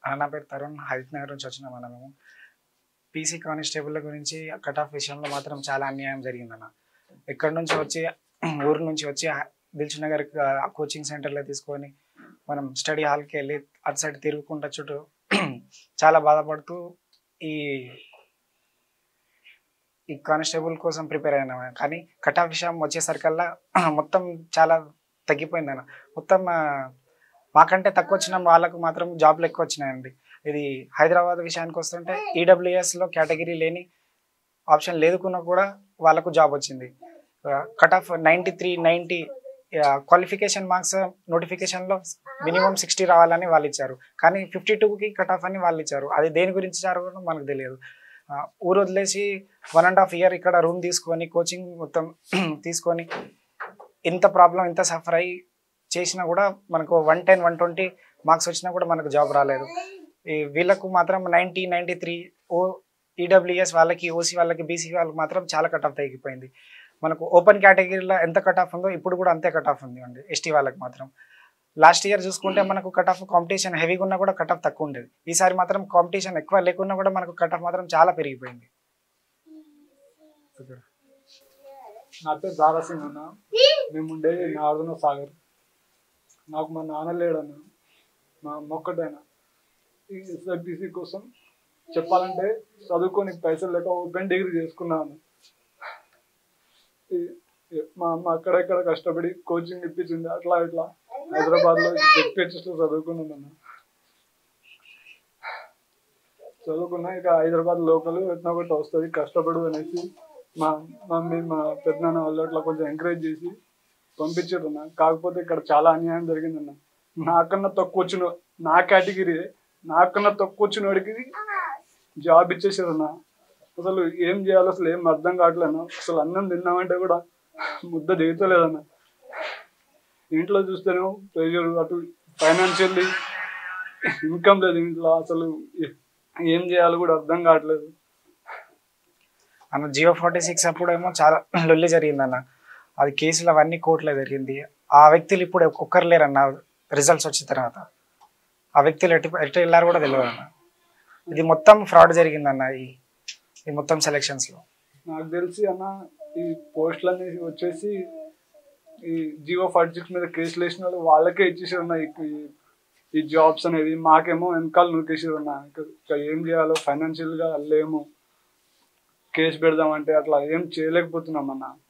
అన్న నా పేరు తరుణ్ హరిత్ నగర్ నుంచి వచ్చిన మనము పీసీ కానిస్టేబుల్ గురించి కట్ ఆఫ్ విషయంలో మాత్రం చాలా అన్యాయం జరిగిందన్న ఎక్కడి నుంచి వచ్చి ఊరు నుంచి వచ్చి దిల్సు నగర్ కోచింగ్ సెంటర్లో తీసుకొని మనం స్టడీ హాల్కి వెళ్ళి అటు సైడ్ తిరుగుకుంటా చుట్టూ చాలా బాధపడుతూ ఈ ఈ కానిస్టేబుల్ కోసం ప్రిపేర్ అయినా కానీ కట్ ఆఫ్ విషయం వచ్చేసరికల్లా మొత్తం చాలా తగ్గిపోయిందన్న మొత్తం ఆ, మాకంటే తక్కువ వచ్చిన వాళ్ళకు మాత్రం జాబ్లు ఎక్కువ వచ్చినాయండి ఇది హైదరాబాద్ విషయానికి వస్తుంటే ఈడబ్ల్యూఎస్లో కేటగిరీ లేని ఆప్షన్ లేదుకున్నా కూడా వాళ్ళకు జాబ్ వచ్చింది cut off ninety three ninety qualification marks నోటిఫికేషన్లో మినిమం సిక్స్టీ రావాలని వాళ్ళు ఇచ్చారు కానీ ఫిఫ్టీ టూకి కట్ ఆఫ్ అని వాళ్ళు ఇచ్చారు అది దేని గురించి ఇచ్చారో కూడా మనకు తెలియదు ఆ, ఊరు వదిలేసి వన్ అండ్ హాఫ్ ఇయర్ ఇక్కడ రూమ్ తీసుకొని కోచింగ్ మొత్తం తీసుకొని ఇంత ప్రాబ్లం ఇంత సఫర్ అయ్యి చేసినా కూడా మనకు one ten one twenty marks వచ్చినా కూడా మనకు జాబ్ రాలేదు ఈ వీళ్ళకు మాత్రం ninety ninety three oh EWS వాళ్ళకి ఓసీ వాళ్ళకి బీసీ వాళ్ళకి మాత్రం చాలా కట్ ఆఫ్ తగ్గిపోయింది మనకు ఓపెన్ కేటగిరీలో ఎంత కట్ ఆఫ్ ఉందో ఇప్పుడు కూడా అంతే కట్ ఆఫ్ ఉంది అండి ఎస్టీ వాళ్ళకి మాత్రం లాస్ట్ ఇయర్ చూసుకుంటే మనకు కట్ ఆఫ్ కాంపిటీషన్ హెవీగా ఉన్నా కూడా కట్ ఆఫ్ తక్కువ ఉండేది ఈసారి మాత్రం కాంపిటీషన్ ఎక్కువ లేకున్నా కూడా మనకు కట్ ఆఫ్ మాత్రం చాలా పెరిగిపోయింది నా పేరు దారాసింగ్ అన్న మేము ఉండేది నార్దన సాగర్ నాకు మా నాన్న లేడన్న మా అమ్మ ఒక్కటేనా ఈ ఎస్ఐపిసి కోసం చెప్పాలంటే చదువుకొని పైసలు లేక ఓపెన్ డిగ్రీ చేసుకున్నాను ఈ- ఈ- మా అమ్మ అక్కడెక్కడ కష్టపడి కోచింగ్ ఇప్పించింది అట్లా ఇట్లా హైదరాబాద్లో జెడ్పిహెచ్ఎస్లో చదువుకున్నాను అన్న చదువుకున్నా ఇక హైదరాబాద్ లోకల్ ఎట్లా ఒకటి వస్తుంది కష్టపడు అనేసి మా మమ్మీ మా పెద్దనాన్న వాళ్ళు అట్లా కొంచెం ఎంకరేజ్ చేసి పంపించారు అన్న కాకపోతే ఇక్కడ చాలా అన్యాయం జరిగిందన్న నాకన్నా తక్కువ వచ్చిన నా కేటగిరీ నాకన్నా తక్కువ వచ్చిన వాడికి జాబ్ ఇచ్చేసారు అన్న అసలు ఏం చేయాలో అసలు ఏం అర్థం కావట్లేదన్న అసలు అన్నం తిన్నామంటే కూడా ముద్ద దిగుతలేదన్న ఇంట్లో చూస్తేనేమో ప్రెషర్ అటు ఫైనాన్షియల్లీ ఇన్కమ్ లేదు ఇంట్లో అసలు ఏ- ఏం చేయాలో కూడా అర్థం కావట్లేదు అన్న జియో ఫార్టీ సిక్స్ అప్పుడేమో చాలా లొల్లి జరిగిందన్న అది కేసులు అవన్నీ కోర్టులో జరిగింది ఆ వ్యక్తులు ఇప్పుడు ఒక్కరు లేరన్న రిజల్ట్స్ వచ్చిన తర్వాత ఆ వ్యక్తులు ఎటు ఎటు వెళ్ళారు కూడా తెలియదు అన్న ఇది మొత్తం ఫ్రాడ్ జరిగిందన్న ఈ ఈ మొత్తం సెలక్షన్స్ లో నాకు తెలిసి అన్న ఈ పోస్టులు అనేవి వచ్చేసి ఈ జియో ఫార్టీ సిక్స్ మీద కేసులు వేసిన వాళ్ళు వాళ్ళకే ఇచ్చేసారు అన్న ఈ- ఈ- ఈ జాబ్స్ అనేది మాకేమో వెనకాల నూకేసారు అన్న ఇక ఇక ఏం చేయాలో ఫైనాన్షియల్గా లేము కేసు పెడదామంటే అట్లా ఏం చేయలేకపోతున్నాం అన్న